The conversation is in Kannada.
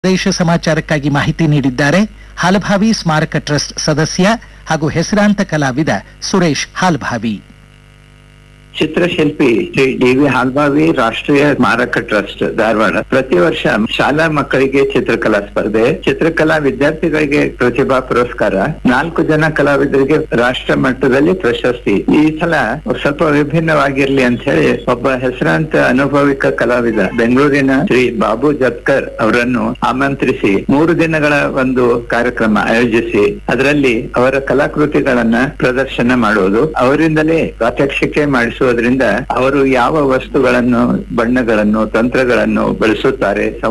ದೇಶ ಸಮಾಚಾರಕ್ಕಾಗಿ ಮಾಹಿತಿ ನೀಡಿದ್ದಾರೆ ಹಾಲಭಾವಿ ಸ್ಮಾರಕ ಟ್ರಸ್ಟ್ ಸದಸ್ಯ ಹಾಗೂ ಹೆಸರಾಂತ ಕಲಾವಿದ ಸುರೇಶ್ ಹಾಲ್ಭಾವಿ ಚಿತ್ರಶಿಲ್ಪಿ ಶ್ರೀ ಡಿ ವಿ ಹಾಲ್ಬಾವಿ ರಾಷ್ಟ್ರೀಯ ಸ್ಮಾರಕ ಟ್ರಸ್ಟ್ ಧಾರವಾಡ ಪ್ರತಿ ವರ್ಷ ಶಾಲಾ ಮಕ್ಕಳಿಗೆ ಚಿತ್ರಕಲಾ ಸ್ಪರ್ಧೆ ಚಿತ್ರಕಲಾ ವಿದ್ಯಾರ್ಥಿಗಳಿಗೆ ಪ್ರತಿಭಾ ಪುರಸ್ಕಾರ ನಾಲ್ಕು ಜನ ಕಲಾವಿದರಿಗೆ ರಾಷ್ಟ್ರ ಮಟ್ಟದಲ್ಲಿ ಪ್ರಶಸ್ತಿ ಈ ಸಲ ಸ್ವಲ್ಪ ವಿಭಿನ್ನವಾಗಿರ್ಲಿ ಅಂತ ಹೇಳಿ ಒಬ್ಬ ಹೆಸರಾಂತ ಅನುಭವಿಕ ಕಲಾವಿದ ಬೆಂಗಳೂರಿನ ಶ್ರೀ ಬಾಬು ಜತ್ಕರ್ ಅವರನ್ನು ಆಮಂತ್ರಿಸಿ ಮೂರು ದಿನಗಳ ಒಂದು ಕಾರ್ಯಕ್ರಮ ಆಯೋಜಿಸಿ ಅದರಲ್ಲಿ ಅವರ ಕಲಾಕೃತಿಗಳನ್ನ ಪ್ರದರ್ಶನ ಮಾಡುವುದು ಅವರಿಂದಲೇ ಪ್ರಾತ್ಯಕ್ಷಿಕೆ ಮಾಡಿಸುವುದರಿಂದ ಅವರು ಯಾವ ವಸ್ತುಗಳನ್ನು ಬಣ್ಣಗಳನ್ನು ತಂತ್ರಗಳನ್ನು ಬಳಸುತ್ತಾರೆ